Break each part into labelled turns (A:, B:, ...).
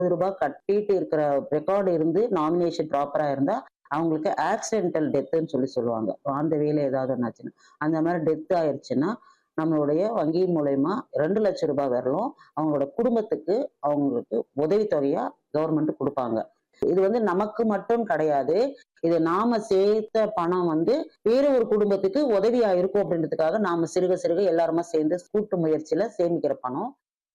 A: ரூபாய் கட்டிட்டு இருக்கிற ரெக்கார்டு இருந்து நாமினேஷன் ப்ராப்பரா இருந்தா அவங்களுக்கு ஆக்சிடென்டல் டெத்துன்னு சொல்லி சொல்லுவாங்க அந்த வேலை ஏதாவது ஒன்றாச்சுன்னா அந்த மாதிரி டெத் ஆயிடுச்சுன்னா நம்மளுடைய வங்கி மூலயமா ரெண்டு லட்சம் ரூபாய் வரலும் அவங்களோட குடும்பத்துக்கு அவங்களுக்கு உதவித்தொகையா கவர்மெண்ட் கொடுப்பாங்க இது வந்து நமக்கு மட்டும் கிடையாது இது நாம சேர்த்த பணம் வந்து வேற ஒரு குடும்பத்துக்கு உதவியா இருக்கும் அப்படின்றதுக்காக நாம சிறுக சிறுக எல்லாருமா சேர்ந்து கூட்டு முயற்சியில சேமிக்கிற பணம்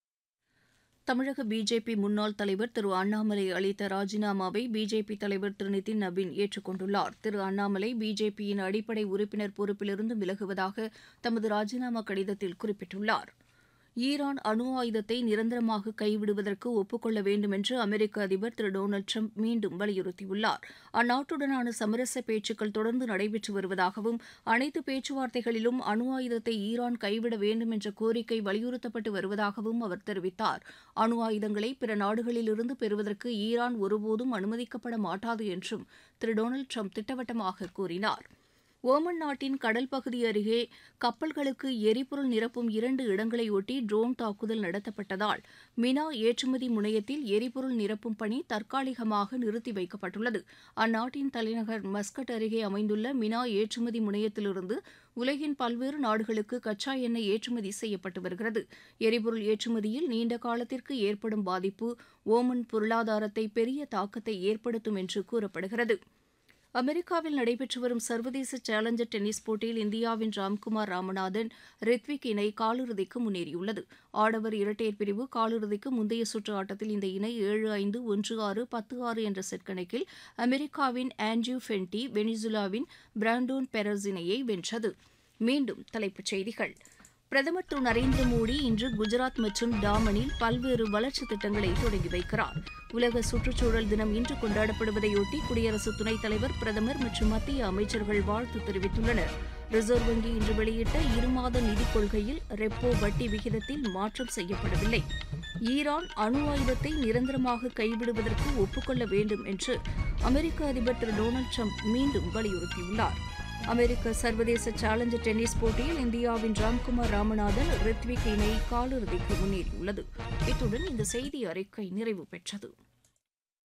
B: தமிழக பிஜேபி முன்னாள் தலைவர் திரு அண்ணாமலை அளித்த ராஜினாமாவை பிஜேபி தலைவர் திரு நிதின் நபீன் ஏற்றுக்கொண்டுள்ளார் திரு அண்ணாமலை பிஜேபியின் அடிப்படை உறுப்பினர் பொறுப்பிலிருந்து விலகுவதாக தமது ராஜினாமா கடிதத்தில் குறிப்பிட்டுள்ளார் ஈரான் அணு ஆயுதத்தை நிரந்தரமாக கைவிடுவதற்கு ஒப்புக்கொள்ள வேண்டும் என்று அமெரிக்க அதிபர் திரு டொனால்டு ட்ரம்ப் மீண்டும் வலியுறுத்தியுள்ளார் அந்நாட்டுடனான சமரச பேச்சுக்கள் தொடர்ந்து நடைபெற்று வருவதாகவும் அனைத்து பேச்சுவார்த்தைகளிலும் அணு ஆயுதத்தை ஈரான் கைவிட வேண்டும் என்ற கோரிக்கை வலியுறுத்தப்பட்டு வருவதாகவும் அவர் தெரிவித்தார் அணு ஆயுதங்களை பிற நாடுகளிலிருந்து பெறுவதற்கு ஈரான் ஒருபோதும் அனுமதிக்கப்பட மாட்டாது என்றும் திரு டொனால்டு ட்ரம்ப் திட்டவட்டமாக கூறினார் ஓமன் நாட்டின் கடல் பகுதி அருகே கப்பல்களுக்கு எரிபொருள் நிரப்பும் இரண்டு இடங்களை ஒட்டி ட்ரோன் தாக்குதல் நடத்தப்பட்டதால் மினா ஏற்றுமதி முனையத்தில் எரிபொருள் நிரப்பும் பணி தற்காலிகமாக நிறுத்தி வைக்கப்பட்டுள்ளது அந்நாட்டின் தலைநகர் மஸ்கட் அருகே அமைந்துள்ள மினா ஏற்றுமதி முனையத்திலிருந்து உலகின் பல்வேறு நாடுகளுக்கு கச்சா எண்ணெய் ஏற்றுமதி செய்யப்பட்டு வருகிறது எரிபொருள் ஏற்றுமதியில் நீண்ட காலத்திற்கு ஏற்படும் பாதிப்பு ஓமன் பொருளாதாரத்தை பெரிய தாக்கத்தை ஏற்படுத்தும் என்று கூறப்படுகிறது அமெரிக்காவில் நடைபெற்று வரும் சர்வதேச சேலஞ்சர் டென்னிஸ் போட்டியில் இந்தியாவின் ராம்குமார் ராமநாதன் ரித்விக் இணை காலிறுதிக்கு முன்னேறியுள்ளது ஆடவர் இரட்டையர் பிரிவு காலிறுதிக்கு முந்தைய சுற்று ஆட்டத்தில் இந்த இணை ஏழு ஐந்து ஒன்று ஆறு பத்து ஆறு என்ற செட் கணக்கில் அமெரிக்காவின் ஆண்ட்ரியூ ஃபென்டி வெனிசுலாவின் பிராண்டோன் பெரஸ் இணையை வென்றது மீண்டும் தலைப்புச் செய்திகள் பிரதமர் திரு நரேந்திர மோடி இன்று குஜராத் மற்றும் டாமனில் பல்வேறு வளர்ச்சித் திட்டங்களை தொடங்கி வைக்கிறார் உலக சுற்றுச்சூழல் தினம் இன்று கொண்டாடப்படுவதையொட்டி குடியரசு துணைத் தலைவர் பிரதமர் மற்றும் மத்திய அமைச்சர்கள் வாழ்த்து தெரிவித்துள்ளனர் ரிசர்வ் வங்கி இன்று வெளியிட்ட இருமாத நிதிக் கொள்கையில் ரெப்போ வட்டி விகிதத்தில் மாற்றம் செய்யப்படவில்லை ஈரான் அணு ஆயுதத்தை நிரந்தரமாக கைவிடுவதற்கு ஒப்புக்கொள்ள வேண்டும் என்று அமெரிக்க அதிபர் திரு டொனால்டு ட்ரம்ப் மீண்டும் வலியுறுத்தியுள்ளார் அமெரிக்க சர்வதேச சேலஞ்சர் டென்னிஸ் போட்டியில் இந்தியாவின் ராம்குமார் ராமநாதன் ரித்விக் இணை காலிறுதிக்கு முன்னேறியுள்ளது இத்துடன் இந்த செய்தி அறிக்கை நிறைவு பெற்றது